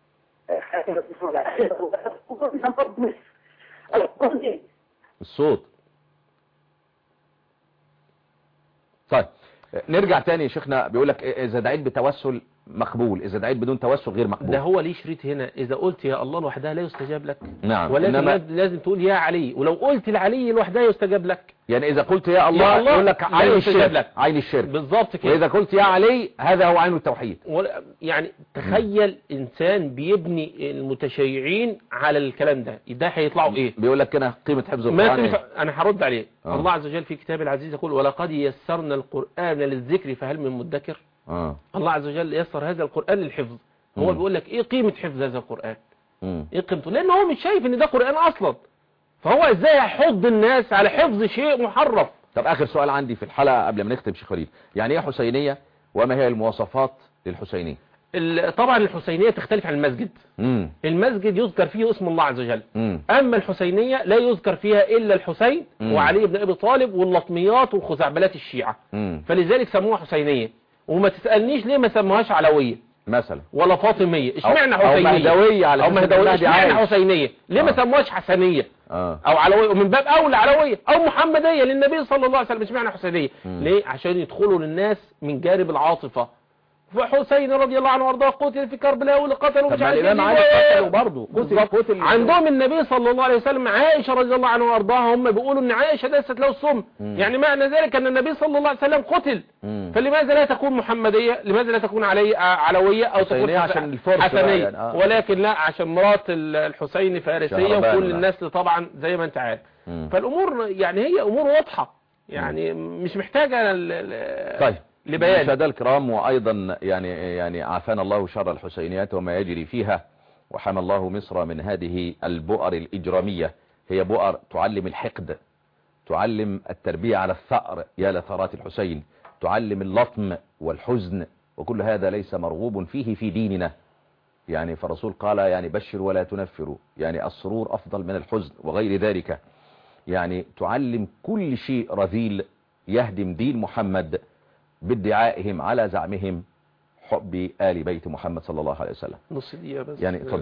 الصوت طيب نرجع تاني يا شيخنا بيقول لك اذا دعيت بتوسل مقبول اذا دعيت بدون توسل غير مقبول ده هو ليه شريط هنا اذا قلت يا الله لوحدها لا يستجاب لك نعم ولكن إنما لازم- لازم تقول يا علي ولو قلت لعلي لوحدها يستجاب لك يعني اذا قلت يا الله, يا الله يقول لك لا عين يستجاب الشرك لك. عين الشرك بالظبط كده واذا قلت يا علي هذا هو عين التوحيد ولا- يعني تخيل انسان بيبني المتشيعين على الكلام ده ده هيطلعوا ايه بيقول لك كده قيمة حفظ ما القرآن تنفع إيه؟ انا هرد عليه آه. الله عز وجل في كتابه العزيز يقول ولقد يسرنا القرآن للذكر فهل من مدكر اه الله عز وجل يسر هذا القرآن للحفظ هو مم. بيقول لك ايه قيمة حفظ هذا القرآن مم. ايه قيمته لان هو مش شايف ان ده قرآن اصلا فهو ازاي هيحض الناس على حفظ شيء محرف طب اخر سؤال عندي في الحلقة قبل ما نختم شيخ وليد يعني ايه حسينية وما هي المواصفات للحسينية ال- طبعا الحسينية تختلف عن المسجد امم المسجد يذكر فيه اسم الله عز وجل امم اما الحسينية لا يذكر فيها الا الحسين مم. وعلي بن ابي طالب واللطميات وخزعبلات الشيعة امم فلذلك سموها حسينية وما تسألنيش ليه ما سموهاش علوية مثلا ولا فاطمية اشمعنى أو حسينية مهدوية على او أساس إن مهدوية المهدي اشمعنى عايش. حسينية ليه ما آه. سموهاش حسنية اه او علوية ومن باب اولى علوية او محمدية للنبي صلى الله عليه وسلم اشمعنى حسينية مم. ليه عشان يدخلوا للناس من جانب العاطفة فحسين رضي الله عنه وارضاه قتل في كربلاء واللي قتلوا طب مش ما عارف الامام إيه. علي قتله برضه قتل بالظبط. قتل عندهم النبي صلى الله عليه وسلم عائشة رضي الله عنها وارضاها هم بيقولوا ان عائشة دست له السم مم. يعني معنى ذلك ان النبي صلى الله عليه وسلم قتل مم. فلماذا لا تكون محمدية لماذا لا تكون علي علوية او تكون حسينية حس- عشان الفرس بقى حسنية يعني، آه. ولكن لا عشان مرات ال- الحسين فارسية شهربان وكل ولا- الناس طبعا زي ما انت عارف مم. فالامور يعني هي امور واضحة يعني مش محتاجة ل- ل- طيب لبيان مشاهدينا الكرام وايضا يعني يعني عافانا الله شر الحسينيات وما يجري فيها وحمى الله مصر من هذه البؤر الاجراميه هي بؤر تعلم الحقد تعلم التربيه على الثأر يا لثرات الحسين تعلم اللطم والحزن وكل هذا ليس مرغوب فيه في ديننا يعني فالرسول قال يعني بشر ولا تنفروا يعني السرور افضل من الحزن وغير ذلك يعني تعلم كل شيء رذيل يهدم دين محمد بادعائهم على زعمهم حب آل بيت محمد صلى الله عليه وسلم نص دقيقة بس يعني اتفضل.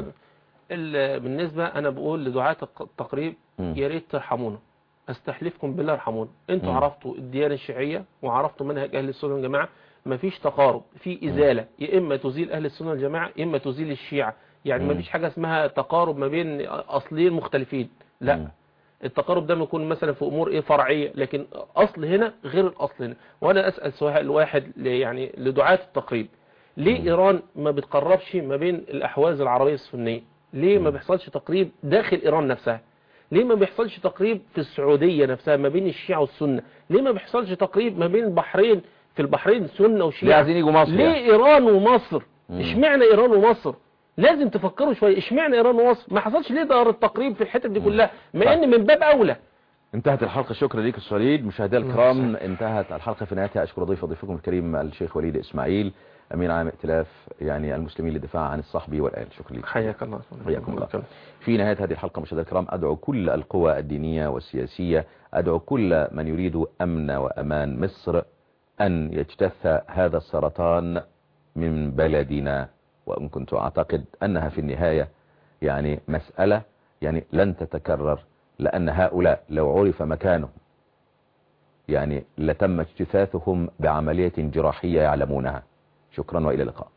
ال- بالنسبة انا بقول لدعاة الق- التقريب مم. يا ريت ترحمونا استحلفكم بالله ارحمونا انتوا مم. عرفتوا الديانة الشيعية وعرفتوا منهج اهل السنة والجماعة مفيش تقارب في ازالة يا اما تزيل اهل السنة والجماعة يا اما تزيل الشيعة يعني مم. مفيش حاجة اسمها تقارب ما بين اصلين مختلفين لا مم. التقارب ده بيكون مثلا في امور ايه فرعيه لكن اصل هنا غير الاصل هنا وانا اسال سؤال واحد ل- يعني لدعاة التقريب ليه ايران ما بتقربش ما بين الاحواز العربيه السنيه ليه ما بيحصلش تقريب داخل ايران نفسها ليه ما بيحصلش تقريب في السعوديه نفسها ما بين الشيعة والسنه ليه ما بيحصلش تقريب ما بين البحرين في البحرين سنه ليه وشيعة عايزين يجوا مصر ليه يعني؟ ايران ومصر مم. اشمعنى ايران ومصر لازم تفكروا شويه اشمعنى ايران ومصر ما حصلش ليه دار التقريب في الحتت دي كلها صح. مع ان من باب اولى انتهت الحلقة شكرا ليك السوليد مشاهدينا الكرام انتهت الحلقة في نهايتها اشكر ضيف ضيفكم الكريم الشيخ وليد اسماعيل امين عام ائتلاف يعني المسلمين للدفاع عن الصحب والآل شكرا لك حياك الله حياكم الله في نهاية هذه الحلقة مشاهدينا الكرام أدعو كل القوى الدينية والسياسية أدعو كل من يريد أمن وأمان مصر أن يجتث هذا السرطان من بلدنا وإن كنت أعتقد أنها في النهاية يعني مسألة يعني لن تتكرر لأن هؤلاء لو عرف مكانهم يعني لتم اجتثاثهم بعملية جراحية يعلمونها شكرا وإلى اللقاء